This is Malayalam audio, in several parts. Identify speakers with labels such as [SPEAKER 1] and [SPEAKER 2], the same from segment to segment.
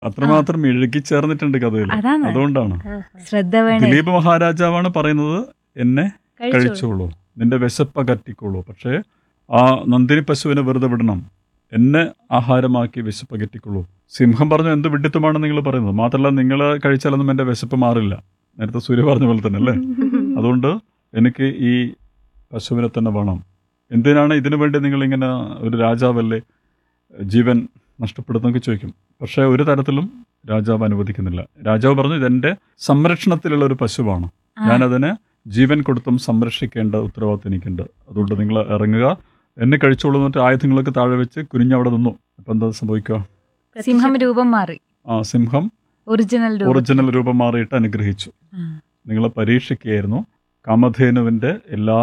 [SPEAKER 1] അത്രമാത്രം ഇഴുകി ചേർന്നിട്ടുണ്ട് കഥയിൽ
[SPEAKER 2] അതാണ്
[SPEAKER 1] അതുകൊണ്ടാണ്
[SPEAKER 2] ശ്രദ്ധ വേണേ
[SPEAKER 1] ദിലീപ് മഹാരാജാവാണ് പറയുന്നത് എന്നെ
[SPEAKER 2] കഴിച്ചോളൂ.
[SPEAKER 1] കഴിച്ചോളൂ നിന്റെ വിശപ്പ് അകറ്റിക്കോളൂ പക്ഷേ ആ നന്ദിനി പശുവിനെ വെറുതെ വിടണം എന്നെ ആഹാരമാക്കി വിശപ്പ് അകറ്റിക്കോളൂ സിംഹം പറഞ്ഞു എന്ത് വിഡിത്തമാണ് നിങ്ങൾ പറയുന്നത് മാത്രമല്ല നിങ്ങൾ കഴിച്ചാലൊന്നും എൻ്റെ വിശപ്പ് മാറില്ല നേരത്തെ സൂര്യ പറഞ്ഞ പോലെ തന്നെ അല്ലേ അതുകൊണ്ട് എനിക്ക് ഈ പശുവിനെ തന്നെ വേണം എന്തിനാണ് ഇതിനു വേണ്ടി നിങ്ങളിങ്ങനെ ഒരു രാജാവല്ലേ ജീവൻ നഷ്ടപ്പെടുന്നൊക്കെ ചോദിക്കും പക്ഷേ ഒരു തരത്തിലും രാജാവ് അനുവദിക്കുന്നില്ല രാജാവ് പറഞ്ഞു ഇതെൻ്റെ സംരക്ഷണത്തിലുള്ള ഒരു പശുവാണ്
[SPEAKER 2] ആ,
[SPEAKER 1] ഞാനതിനെ ജീവൻ കൊടുത്തും സംരക്ഷിക്കേണ്ട ഉത്തരവാദിത്വം എനിക്കുണ്ട് അതുകൊണ്ട് നിങ്ങൾ ഇറങ്ങുക എന്നെ കഴിച്ചോളൂ എന്നിട്ട് ആയുധങ്ങളൊക്കെ താഴെ വെച്ച് കുനിഞ്ഞവിടെ നിന്നു അപ്പം എന്താ സംഭവിക്കുക
[SPEAKER 2] സിംഹം രൂപം മാറി
[SPEAKER 1] ആ സിംഹം
[SPEAKER 2] ഒറിജിനൽ രൂപം
[SPEAKER 1] ഒറിജിനൽ രൂപം മാറിയിട്ട് അനുഗ്രഹിച്ചു
[SPEAKER 2] ആ.
[SPEAKER 1] നിങ്ങളെ പരീക്ഷിക്കുകയായിരുന്നു കാമധേനുവിൻ്റെ എല്ലാ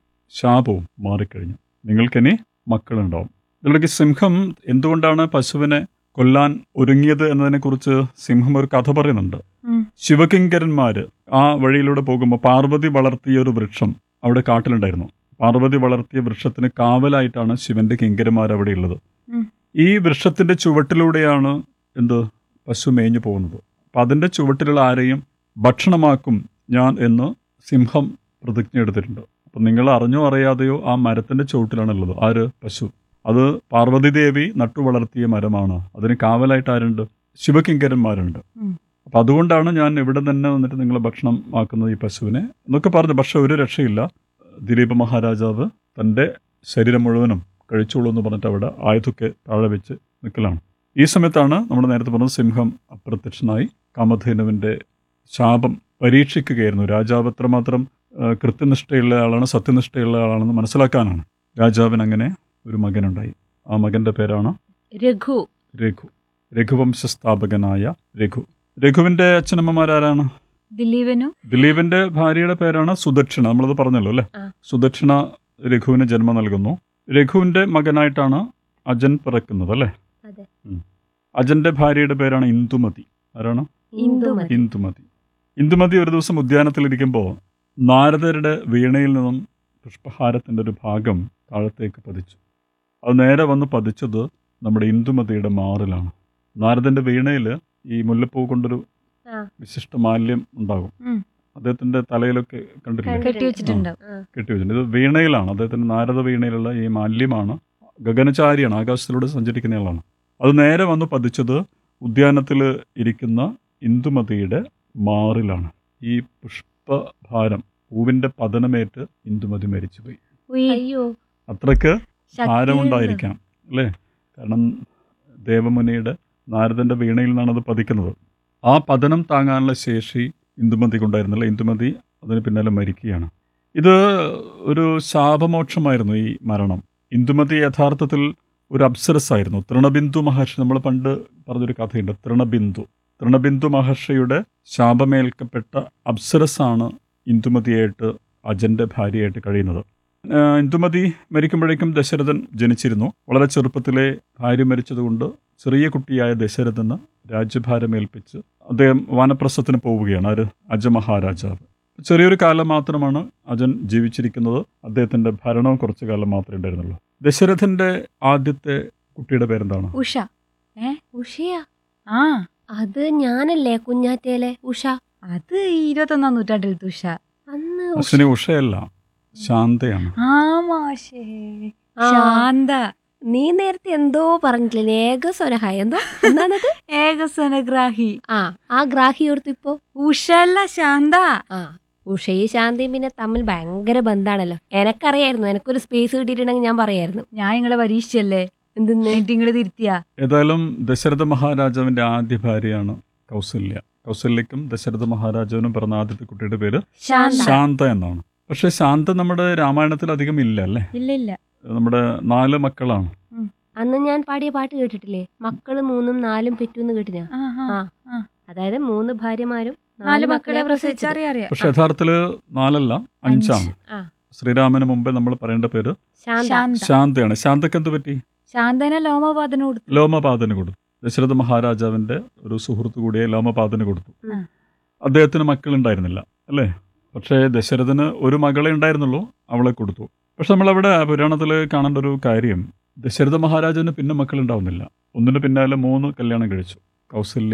[SPEAKER 1] ശാപവും മാറിക്കഴിഞ്ഞു നിങ്ങൾക്കിനി മക്കളുണ്ടാവും ഇതിലേക്ക് സിംഹം എന്തുകൊണ്ടാണ് പശുവിനെ കൊല്ലാൻ ഒരുങ്ങിയത് എന്നതിനെക്കുറിച്ച് സിംഹം ഒരു കഥ പറയുന്നുണ്ട്
[SPEAKER 2] ഉം.
[SPEAKER 1] ശിവകിങ്കരന്മാര് ആ വഴിയിലൂടെ പോകുമ്പോൾ പാർവതി വളർത്തിയ ഒരു വൃക്ഷം അവിടെ കാട്ടിലുണ്ടായിരുന്നു പാർവതി വളർത്തിയ വൃക്ഷത്തിന് കാവലായിട്ടാണ് ശിവന്റെ കിങ്കരന്മാർ അവിടെ ഉള്ളത്
[SPEAKER 2] ഉം.
[SPEAKER 1] ഈ വൃക്ഷത്തിന്റെ ചുവട്ടിലൂടെയാണ് എന്ത് പശു മേഞ്ഞു പോകുന്നത് അപ്പം അതിൻ്റെ ചുവട്ടിലുള്ള ആരെയും ഭക്ഷണമാക്കും ഞാൻ എന്ന് സിംഹം പ്രതിജ്ഞ എടുത്തിട്ടുണ്ട് അപ്പം നിങ്ങൾ അറിഞ്ഞോ അറിയാതെയോ ആ മരത്തിൻ്റെ ചുവട്ടിലാണുള്ളത് ആര് പശു അത് പാർവതി ദേവി നട്ടു വളർത്തിയ മരമാണ് അതിന് കാവലായിട്ട് ആരുണ്ട് ശിവകിങ്കരന്മാരുണ്ട്
[SPEAKER 2] ഉം.
[SPEAKER 1] അപ്പം അതുകൊണ്ടാണ് ഞാൻ ഇവിടെ തന്നെ വന്നിട്ട് നിങ്ങളെ ഭക്ഷണം ആക്കുന്നത് ഈ പശുവിനെ എന്നൊക്കെ പറഞ്ഞു പക്ഷെ ഒരു രക്ഷയില്ല ദിലീപ് മഹാരാജാവ് തൻ്റെ ശരീരം മുഴുവനും കഴിച്ചോളൂ എന്ന് പറഞ്ഞിട്ട് അവിടെ ആയുധമൊക്കെ താഴെ വെച്ച് നിൽക്കലാണ് ഈ സമയത്താണ് നമ്മൾ നേരത്തെ പറഞ്ഞ സിംഹം അപ്രത്യക്ഷനായി കാമധേനുവിൻ്റെ ശാപം പരീക്ഷിക്കുകയായിരുന്നു രാജാവ് എത്രമാത്രം ആ, കൃത്യനിഷ്ഠയുള്ള ആളാണ് സത്യനിഷ്ഠയുള്ള ആളാണെന്ന് മനസ്സിലാക്കാനാണ് രാജാവിന് അങ്ങനെ ഒരു മകനുണ്ടായി ആ മകൻ്റെ പേരാണ്
[SPEAKER 2] രഘു
[SPEAKER 1] രഘു രഘുവംശ സ്ഥാപകനായ രഘു രഘുവിൻ്റെ അച്ഛനമ്മമാരാരാണ്
[SPEAKER 2] ദിലീപനും
[SPEAKER 1] ദിലീപിന്റെ ഭാര്യയുടെ പേരാണ് സുദക്ഷിണ നമ്മളത് പറഞ്ഞല്ലോ അല്ലേ
[SPEAKER 3] ആ.
[SPEAKER 1] സുദക്ഷിണ രഘുവിന് ജന്മം നൽകുന്നു രഘുവിന്റെ മകനായിട്ടാണ് അജൻ പിറക്കുന്നത് അല്ലേ
[SPEAKER 3] അതെ.
[SPEAKER 1] ഉം. അജന്റെ ഭാര്യയുടെ പേരാണ് ഇന്ദുമതി ആരാണ്
[SPEAKER 3] ഇന്ദുമതി
[SPEAKER 1] ഇന്ദുമതി ഇന്ദുമതി ഒരു ദിവസം ഉദ്യാനത്തിലിരിക്കുമ്പോൾ നാരദരുടെ വീണയിൽ നിന്നും പുഷ്പഹാരത്തിന്റെ ഒരു ഭാഗം താഴത്തേക്ക് പതിച്ചു അത് നേരെ വന്ന് പതിച്ചത് നമ്മുടെ ഇന്ദുമതിയുടെ മാറിലാണ് നാരദന്റെ വീണയിൽ ഈ മുല്ലപ്പൂ കൊണ്ടൊരു
[SPEAKER 3] ആ.
[SPEAKER 1] വിശിഷ്ട മാല്യം ഉണ്ടാകും
[SPEAKER 2] ഉം.
[SPEAKER 1] അദ്ദേഹത്തിന്റെ തലയിലൊക്കെ കണ്ടില്ലേ
[SPEAKER 3] കണ്ടിട്ടുണ്ട്.
[SPEAKER 2] കെട്ടി വെച്ചിട്ടുണ്ടാവും
[SPEAKER 3] ആ.
[SPEAKER 1] കെട്ടിവെച്ചിട്ടുണ്ട് ഇത് വീണയിലാണ് അദ്ദേഹത്തിന്റെ നാരദ വീണയിലുള്ള ഈ മാല്യമാണ് ഗഗനചാരിയാണ് ആകാശത്തിലൂടെ സഞ്ചരിക്കുന്നയാളാണ് അത് നേരെ വന്ന് പതിച്ചത് ഉദ്യാനത്തിൽ ഇരിക്കുന്ന ഇന്ദുമതിയുടെ മാറിലാണ് ഈ പുഷ്പഭാരം പൂവിന്റെ പതനമേറ്റ് ഇന്ദുമതി മരിച്ചുപോയി
[SPEAKER 2] ഉയ്,
[SPEAKER 3] അയ്യോ
[SPEAKER 1] അത്രക്ക്
[SPEAKER 2] ശക്തിയുള്ള-
[SPEAKER 1] ഭാരമുണ്ടായിരിക്കാം അല്ലേ കാരണം ദേവമുനിയുടെ നാരദന്റെ വീണയിൽ നിന്നാണ് അത് പതിക്കുന്നത് ആ പതനം താങ്ങാനുള്ള ശേഷി ഇന്ദുമതിക്കുണ്ടായിരുന്നില്ല ഇന്ദുമതി അതിന് പിന്നാലെ മരിക്കുകയാണ് ഇത് ഒരു ശാപമോക്ഷമായിരുന്നു ഈ മരണം ഇന്ദുമതി യഥാർത്ഥത്തിൽ ഒരു അപ്സരസായിരുന്നു തൃണബിന്ദു മഹർഷി നമ്മൾ പണ്ട് പറഞ്ഞൊരു കഥയുണ്ട് തൃണബിന്ദു തൃണബിന്ദു മഹർഷിയുടെ ശാപമേൽക്കപ്പെട്ട അപ്സരസാണ് ഇന്ദുമതിയായിട്ട് അജന്റെ ഭാര്യയായിട്ട് കഴിയുന്നത് ആ, ഇന്ദുമതി മരിക്കുമ്പോഴേക്കും ദശരഥൻ ജനിച്ചിരുന്നു വളരെ ചെറുപ്പത്തിലെ ഭാര്യ മരിച്ചതുകൊണ്ട് ചെറിയ കുട്ടിയായ ദശരഥന് രാജ്യഭാരമേൽപ്പിച്ച് അദ്ദേഹം വാനപ്രസ്ഥത്തിന് പോവുകയാണ് ആര് അജമഹാരാജാവ് ചെറിയൊരു കാലം മാത്രമാണ് അജൻ ജീവിച്ചിരിക്കുന്നത് അദ്ദേഹത്തിന്റെ ഭരണവും കുറച്ചു കാലം മാത്രമേ ഉണ്ടായിരുന്നുള്ളൂ ദശരഥന്റെ ആദ്യത്തെ കുട്ടിയുടെ പേരെന്താണ്
[SPEAKER 2] ഉഷ ഏ
[SPEAKER 3] ഉഷയാ
[SPEAKER 2] ആ
[SPEAKER 3] അത് ഞാനല്ലേ കുഞ്ഞാറ്റയിലെ ഉഷ
[SPEAKER 2] അത് ഈ ഇരുപത്തൊന്നാം നൂറ്റാണ്ടിലത്തെ ഉഷ
[SPEAKER 3] അന്ന് ഉഷ
[SPEAKER 1] അശ്വിനി ഉഷയല്ല ശാന്തയാണ്
[SPEAKER 2] ആ മാഷേ
[SPEAKER 3] ആ.
[SPEAKER 2] ശാന്ത
[SPEAKER 3] നീ നേരത്തെ എന്തോ പറഞ്ഞിട്ടില്ലേ ഏകസ്വരഹായ എന്തോ എന്താണത്
[SPEAKER 2] ഏകസനഗ്രാഹി
[SPEAKER 3] ആ ആ ഗ്രാഹി ഓർത്തു ഇപ്പോ
[SPEAKER 2] ഉഷല്ല ശാന്ത
[SPEAKER 3] ആ ഉഷയും ശാന്തിയും പിന്നെ തമ്മിൽ ഭയങ്കര ബന്ധാണല്ലോ എനക്കറിയായിരുന്നു എനക്കൊരു സ്പേസ് കിട്ടിയിട്ടുണ്ടെങ്കിൽ ഞാൻ പറയായിരുന്നു
[SPEAKER 2] ഞാൻ നിങ്ങളെ പരീക്ഷിച്ചല്ലേ
[SPEAKER 3] എന്തെന്ന്
[SPEAKER 2] എന്നിട്ട് നിങ്ങള് തിരുത്തിയാ
[SPEAKER 1] ഏതായാലും ദശരഥ മഹാരാജാവിന്റെ ആദ്യ ഭാര്യയാണ് കൗസല്യ കൗസല്യക്കും ദശരഥ മഹാരാജാവിനും പിറന്ന ആദ്യത്തെ കുട്ടിയുടെ പേര്
[SPEAKER 2] ശാന്ത
[SPEAKER 1] ശാന്ത എന്നാണ് പക്ഷെ ശാന്ത നമ്മുടെ രാമായണത്തിൽ അധികം ഇല്ല അല്ലേ
[SPEAKER 2] ഇല്ല ഇല്ല
[SPEAKER 1] നമ്മുടെ നാല് മക്കളാണ്
[SPEAKER 3] അന്ന് ഞാൻ പാടിയ പാട്ട് കേട്ടിട്ടില്ലേ മക്കള് മൂന്നും നാലും പെറ്റൂന്ന് കേട്ടിനാ
[SPEAKER 2] ആ, ആ.
[SPEAKER 3] ആ. അതായത് മൂന്ന് ഭാര്യമാരും
[SPEAKER 2] നാല് മക്കളെ പ്രസവിച്ച അറിയാം അറിയാം
[SPEAKER 1] പക്ഷെ യഥാർത്ഥത്തില് നാലല്ല അഞ്ചാണ്
[SPEAKER 3] ആ.
[SPEAKER 1] ശ്രീരാമന് മുമ്പേ നമ്മൾ പറയേണ്ട പേര്
[SPEAKER 3] ശാന്ത
[SPEAKER 2] ശാന്ത
[SPEAKER 1] ശാന്തയാണ് ശാന്തക്ക് എന്ത് പറ്റി
[SPEAKER 2] ശാന്തനെ ലോമപാതന കൊടുത്തു
[SPEAKER 1] ലോമപാതന് കൊടുത്തു ദശരഥ മഹാരാജാവിന്റെ ഒരു സുഹൃത്തു കൂടിയ ലോമപാതന് കൊടുത്തു
[SPEAKER 3] ഉം.
[SPEAKER 1] അദ്ദേഹത്തിന് മക്കളുണ്ടായിരുന്നില്ല അല്ലേ പക്ഷേ ദശരഥന് ഒരു മകളെ ഉണ്ടായിരുന്നുള്ളൂ അവളെ കൊടുത്തു പക്ഷെ നമ്മളവിടെ പുരാണത്തിൽ കാണേണ്ട ഒരു കാര്യം ദശരഥ മഹാരാജാവിന് പിന്നെ മക്കളുണ്ടാവുന്നില്ല ഒന്നിന് പിന്നാലെ മൂന്ന് കല്യാണം കഴിച്ചു കൗസല്യ